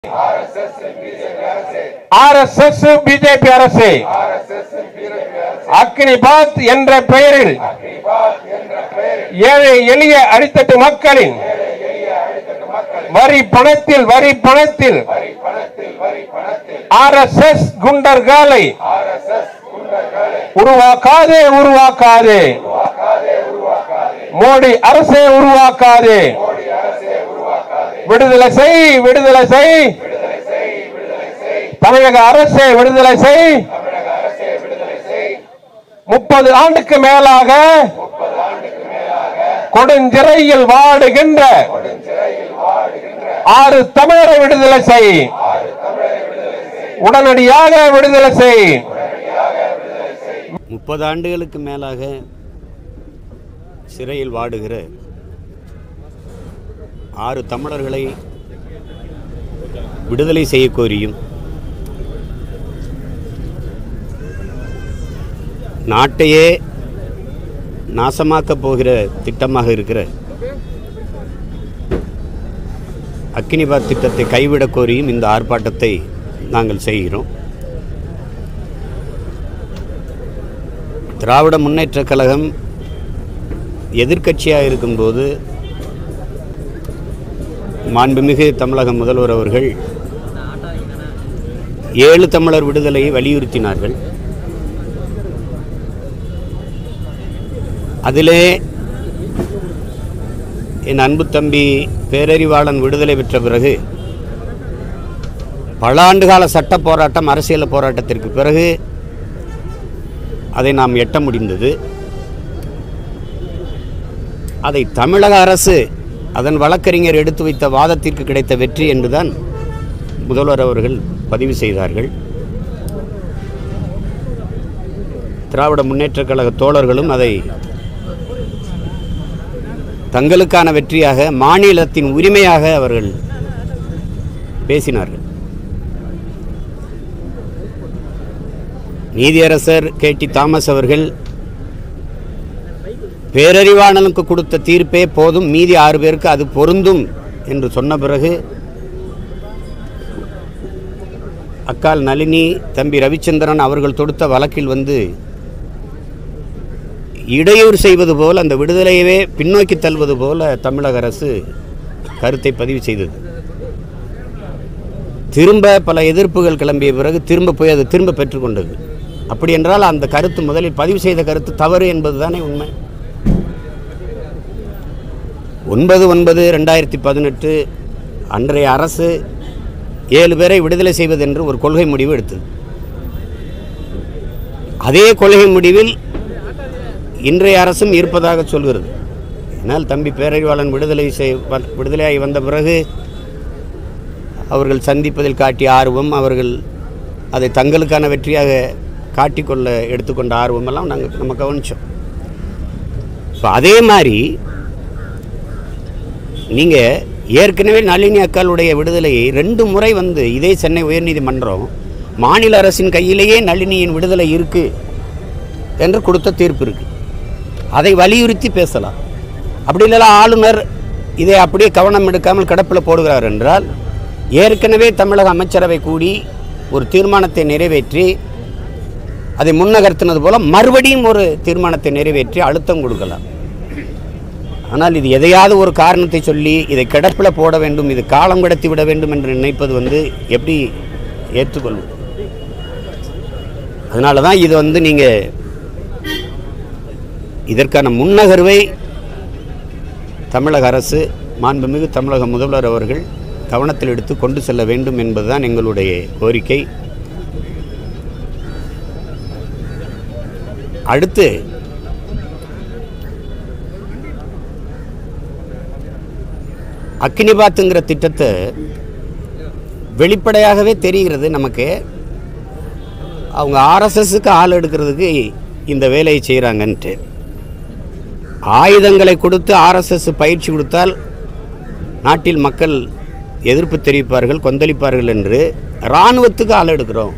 RSS BJP அரசு அக்னிபாத் என்ற பெயரில் ஏழை எளிய அடித்தட்டு மக்களின் வரி பணத்தில் வரி பணத்தில் ஆர்எஸ்எஸ் குண்டர்களை உருவாக்காதே உருவாக்காதே மோடி அரசே உருவாக்காதே விடுதலை செய் விடுதலை செய் தமிழக அரசே விடுதலை செய் முப்பது ஆண்டுக்கு மேலாக கொடுஞ்சிறையில் வாடுகின்ற ஆறு தமிழரை விடுதலை செய் உடனடியாக விடுதலை செய் முப்பது ஆண்டுகளுக்கு மேலாக சிறையில் வாடுகிற ஆறு தமிழர்களை விடுதலை செய்ய கோரியும் நாட்டையே நாசமாக்கப் போகிற திட்டமாக இருக்கிற அக்கினிபாத் திட்டத்தை கைவிடக் கோரியும் இந்த ஆர்ப்பாட்டத்தை நாங்கள் செய்கிறோம் திராவிட முன்னேற்றக் கழகம் எதிர்க்கட்சியாக இருக்கும்போது மாண்புமிகு தமிழக முதல்வர் அவர்கள் ஏழு தமிழர் விடுதலையை வலியுறுத்தினார்கள் அதிலே என் அன்பு தம்பி பேரறிவாளன் விடுதலை பெற்ற பிறகு பல ஆண்டுகால சட்ட போராட்டம் அரசியல் போராட்டத்திற்கு பிறகு அதை நாம் எட்ட முடிந்தது அதை தமிழக அரசு அதன் வழக்கறிஞர் எடுத்து வைத்த வாதத்திற்கு கிடைத்த வெற்றி என்றுதான் முதல்வர் அவர்கள் பதிவு செய்தார்கள் திராவிட முன்னேற்றக் கழக தோழர்களும் அதை தங்களுக்கான வெற்றியாக மாநிலத்தின் உரிமையாக அவர்கள் பேசினார்கள் நீதியரசர் கே டி தாமஸ் அவர்கள் பேரறிவாளனுக்கு கொடுத்த தீர்ப்பே போதும் மீதி ஆறு பேருக்கு அது பொருந்தும் என்று சொன்ன பிறகு அக்கால் நளினி தம்பி ரவிச்சந்திரன் அவர்கள் தொடுத்த வழக்கில் வந்து இடையூறு செய்வது போல் அந்த விடுதலையவே பின்னோக்கி தள்ளுவது போல தமிழக அரசு கருத்தை பதிவு செய்தது திரும்ப பல எதிர்ப்புகள் கிளம்பிய பிறகு திரும்ப போய் அதை திரும்ப பெற்றுக்கொண்டது அப்படி என்றால் அந்த கருத்து முதலில் பதிவு செய்த கருத்து தவறு என்பதுதானே உண்மை ஒன்பது ஒன்பது ரெண்டாயிரத்தி பதினெட்டு அன்றைய அரசு ஏழு பேரை விடுதலை செய்வதென்று ஒரு கொள்கை முடிவு எடுத்தது அதே கொள்கை முடிவில் இன்றைய அரசும் இருப்பதாக சொல்கிறது ஏன்னால் தம்பி பேரறிவாளன் விடுதலை செய் வ- விடுதலையாகி வந்த பிறகு அவர்கள் சந்திப்பதில் காட்டிய ஆர்வம் அவர்கள் அதை தங்களுக்கான வெற்றியாக காட்டிக்கொள்ள எடுத்துக்கொண்ட ஆர்வமெல்லாம் நாங்கள் நம்ம கவனித்தோம் இப்போ அதே மாதிரி நீங்கள் ஏற்கனவே நளினி அக்காளுடைய விடுதலையை ரெண்டு முறை வந்து இதே சென்னை உயர்நீதிமன்றம் மாநில அரசின் கையிலேயே நளினியின் விடுதலை இருக்கு என்று கொடுத்த தீர்ப்பு இருக்கு அதை வலியுறுத்தி பேசலாம் அப்படி இல்லைனா ஆளுநர் இதை அப்படியே கவனம் எடுக்காமல் கிடப்பில் போடுகிறார் என்றால் ஏற்கனவே தமிழக அமைச்சரவை கூடி ஒரு தீர்மானத்தை நிறைவேற்றி அதை முன்னகர்த்தினது போல மறுபடியும் ஒரு தீர்மானத்தை நிறைவேற்றி அழுத்தம் கொடுக்கலாம் ஆனால் இது எதையாவது ஒரு காரணத்தை சொல்லி இதை கிடப்பில் போட வேண்டும் இது காலம் கடத்தி விட வேண்டும் என்று நினைப்பது வந்து எப்படி ஏற்றுக்கொள்வது அதனால தான் இது வந்து நீங்கள் இதற்கான முன்னகர்வை தமிழக அரசு மாண்புமிகு தமிழக முதல்வர் அவர்கள் கவனத்தில் எடுத்து கொண்டு செல்ல வேண்டும் என்பதுதான் எங்களுடைய கோரிக்கை அடுத்து அக்னிபாத்துங்கிற திட்டத்தை வெளிப்படையாகவே தெரிகிறது நமக்கு அவங்க ஆர்எஸ்எஸ்க்கு ஆள் எடுக்கிறதுக்கு இந்த வேலையை செய்கிறாங்கன்ட்டு ஆயுதங்களை கொடுத்து ஆர்எஸ்எஸ் பயிற்சி கொடுத்தால் நாட்டில் மக்கள் எதிர்ப்பு தெரிவிப்பார்கள் கொந்தளிப்பார்கள் என்று இராணுவத்துக்கு ஆள் எடுக்கிறோம்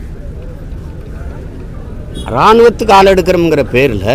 இராணுவத்துக்கு ஆள் எடுக்கிறோங்கிற பேரில்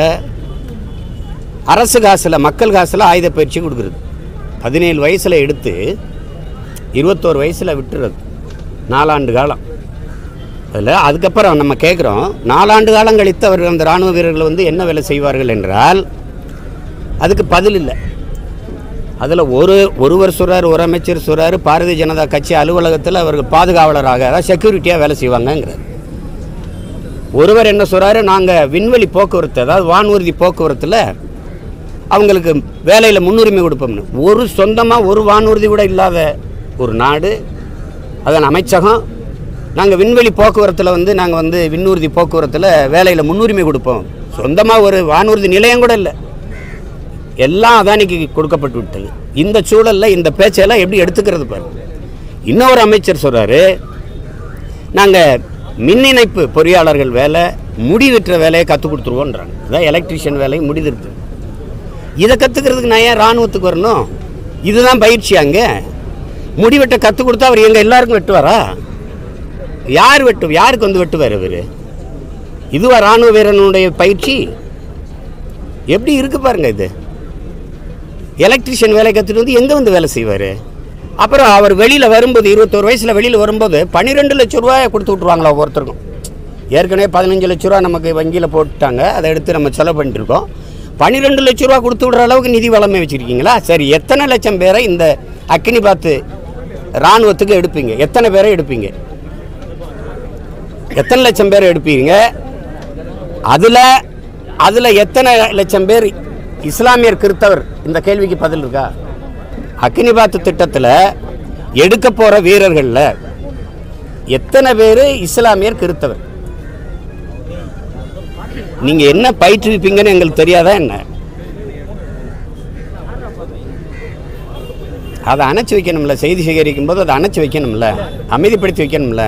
அரசு காசில் மக்கள் காசில் ஆயுத பயிற்சி கொடுக்குறது பதினேழு வயசில் எடுத்து இருபத்தோரு வயசில் விட்டுறது நாலாண்டு காலம் அதில் அதுக்கப்புறம் நம்ம கேட்குறோம் நாலாண்டு காலம் கழித்து அவர்கள் அந்த இராணுவ வீரர்கள் வந்து என்ன வேலை செய்வார்கள் என்றால் அதுக்கு பதில் இல்லை அதில் ஒரு ஒருவர் சொல்கிறார் ஒரு அமைச்சர் சொல்கிறார் பாரதிய ஜனதா கட்சி அலுவலகத்தில் அவர்கள் பாதுகாவலராக அதாவது செக்யூரிட்டியாக வேலை செய்வாங்கங்கிறார் ஒருவர் என்ன சொல்கிறாரு நாங்கள் விண்வெளி போக்குவரத்து அதாவது வானூர்தி போக்குவரத்தில் அவங்களுக்கு வேலையில் முன்னுரிமை கொடுப்போம்னு ஒரு சொந்தமாக ஒரு வானூர்தி கூட இல்லாத ஒரு நாடு அதன் அமைச்சகம் நாங்கள் விண்வெளி போக்குவரத்தில் வந்து நாங்கள் வந்து விண்ணூர்தி போக்குவரத்தில் வேலையில் முன்னுரிமை கொடுப்போம் சொந்தமாக ஒரு வானூர்தி நிலையம் கூட இல்லை எல்லாம் அதானிக்கு கொடுக்கப்பட்டு விட்டது இந்த சூழலில் இந்த பேச்செல்லாம் எப்படி எடுத்துக்கிறது பாருங்க இன்னொரு அமைச்சர் சொல்கிறாரு நாங்கள் மின் இணைப்பு பொறியாளர்கள் வேலை முடிவிற்ற வேலையை கற்றுக் கொடுத்துருவோன்றாங்க அதான் எலக்ட்ரிஷியன் வேலையை முடிதிருது இதை கற்றுக்கிறதுக்கு நான் ஏன் இராணுவத்துக்கு வரணும் இதுதான் பயிற்சி அங்கே முடிவெட்ட கற்றுக் கொடுத்தா அவர் எங்கள் எல்லாருக்கும் வெட்டுவாரா யார் வெட்டு யாருக்கு வந்து வெட்டுவார் இவர் இதுவா இராணுவ வீரனுடைய பயிற்சி எப்படி இருக்கு பாருங்க இது எலக்ட்ரிஷியன் வேலை கற்றுட்டு வந்து எங்கே வந்து வேலை செய்வார் அப்புறம் அவர் வெளியில் வரும்போது இருபத்தோரு வயசில் வெளியில் வரும்போது பன்னிரெண்டு லட்ச ரூபாய் கொடுத்து விட்ருவாங்களா ஒவ்வொருத்தருக்கும் ஏற்கனவே பதினஞ்சு லட்ச ரூபா நமக்கு வங்கியில் போட்டுட்டாங்க அதை எடுத்து நம்ம செலவு பண்ணிட்டு இருக்கோம் பன்னிரெண்டு லட்ச ரூபா கொடுத்து விடுற அளவுக்கு நிதி வளமை வச்சுருக்கீங்களா சரி எத்தனை லட்சம் பேரை இந்த அக்கினி பாத்து இராணுவத்துக்கு எடுப்பீங்க எத்தனை பேரை எடுப்பீங்க எத்தனை லட்சம் பேர் எடுப்பீங்க அதில் அதில் எத்தனை லட்சம் பேர் இஸ்லாமியர் கிறித்தவர் இந்த கேள்விக்கு பதில் இருக்கா அக்னிபாத் திட்டத்தில் எடுக்க போகிற வீரர்களில் எத்தனை பேர் இஸ்லாமியர் கிறித்தவர் நீங்கள் என்ன பயிற்றுவிப்பீங்கன்னு எங்களுக்கு தெரியாதா என்ன அதை அணைச்சி வைக்கணும்ல செய்தி சேகரிக்கும் போது அதை அணைச்சி வைக்கணும்ல அமைதிப்படுத்தி வைக்கணும்ல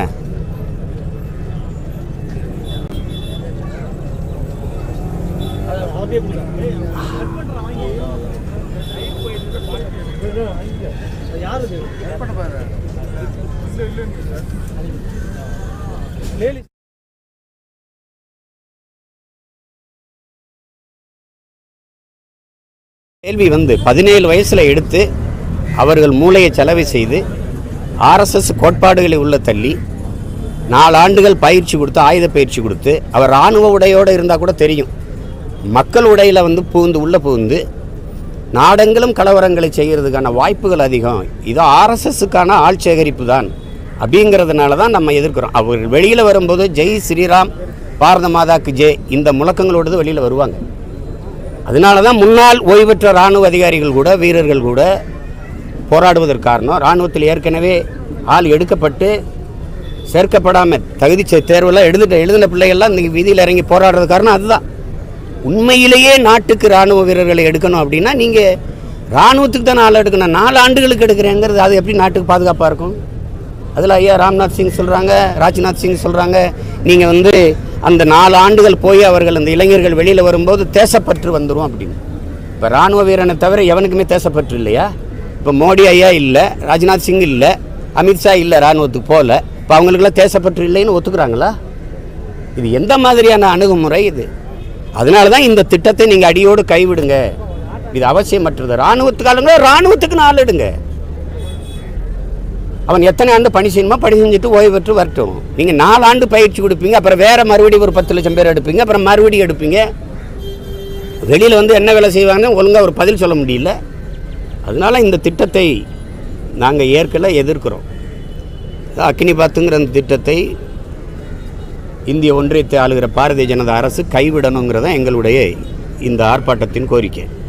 கேள்வி வந்து பதினேழு வயசில் எடுத்து அவர்கள் மூளையை செலவு செய்து ஆர்எஸ்எஸ் கோட்பாடுகளை உள்ள தள்ளி நாலு ஆண்டுகள் பயிற்சி கொடுத்து ஆயுத பயிற்சி கொடுத்து அவர் இராணுவ உடையோடு இருந்தால் கூட தெரியும் மக்கள் உடையில் வந்து புகுந்து உள்ளே புகுந்து நாடெங்கிலும் கலவரங்களை செய்கிறதுக்கான வாய்ப்புகள் அதிகம் இது ஆர்எஸ்எஸ்ஸுக்கான ஆள் சேகரிப்பு தான் அப்படிங்கிறதுனால தான் நம்ம எதிர்க்கிறோம் அவர் வெளியில் வரும்போது ஜெய் ஸ்ரீராம் பாரத மாதாக்கு ஜெய் இந்த முழக்கங்களோடு வெளியில் வருவாங்க அதனால தான் முன்னாள் ஓய்வு பெற்ற இராணுவ அதிகாரிகள் கூட வீரர்கள் கூட போராடுவதற்கு காரணம் இராணுவத்தில் ஏற்கனவே ஆள் எடுக்கப்பட்டு சேர்க்கப்படாமல் தகுதி சே- தேர்வெல்லாம் எழுதிட்ட எழுதின பிள்ளைகள்லாம் இன்றைக்கி வீதியில் இறங்கி போராடுறது காரணம் அதுதான் உண்மையிலேயே நாட்டுக்கு இராணுவ வீரர்களை எடுக்கணும் அப்படின்னா நீங்கள் இராணுவத்துக்கு தானே ஆள் எடுக்கணும் நாலு ஆண்டுகளுக்கு எடுக்கிறேங்கிறது அது எப்படி நாட்டுக்கு பாதுகாப்பாக இருக்கும் அதில் ஐயா ராம்நாத் சிங் சொல்கிறாங்க ராஜ்நாத் சிங் சொல்கிறாங்க நீங்கள் வந்து அந்த நாலு ஆண்டுகள் போய் அவர்கள் அந்த இளைஞர்கள் வெளியில் வரும்போது தேசப்பற்று வந்துடும் அப்படின்னு இப்போ இராணுவ வீரனை தவிர எவனுக்குமே தேசப்பற்று இல்லையா இப்போ மோடி ஐயா இல்லை ராஜ்நாத் சிங் இல்லை அமித்ஷா இல்லை இராணுவத்துக்கு போகல இப்போ அவங்களுக்கெல்லாம் தேசப்பற்று இல்லைன்னு ஒத்துக்கிறாங்களா இது எந்த மாதிரியான அணுகுமுறை இது அதனால தான் இந்த திட்டத்தை நீங்கள் அடியோடு கைவிடுங்க இது அவசியமற்றது இராணுவத்துக்கு ஆளுங்க இராணுவத்துக்கு நாள் எடுங்க அவன் எத்தனை ஆண்டு பணி செய்யணுமோ பணி செஞ்சுட்டு ஓய்வு பெற்று வரட்டும் நீங்கள் நாலு ஆண்டு பயிற்சி கொடுப்பீங்க அப்புறம் வேற மறுபடியும் ஒரு பத்து லட்சம் பேர் எடுப்பீங்க அப்புறம் மறுபடியும் எடுப்பீங்க வெளியில் வந்து என்ன வேலை செய்வாங்கன்னு ஒழுங்காக ஒரு பதில் சொல்ல முடியல அதனால இந்த திட்டத்தை நாங்கள் ஏற்கல எதிர்க்கிறோம் அக்னி பாத்துங்கிற அந்த திட்டத்தை இந்திய ஒன்றியத்தை ஆளுகிற பாரதிய ஜனதா அரசு கைவிடணுங்கிறதான் எங்களுடைய இந்த ஆர்ப்பாட்டத்தின் கோரிக்கை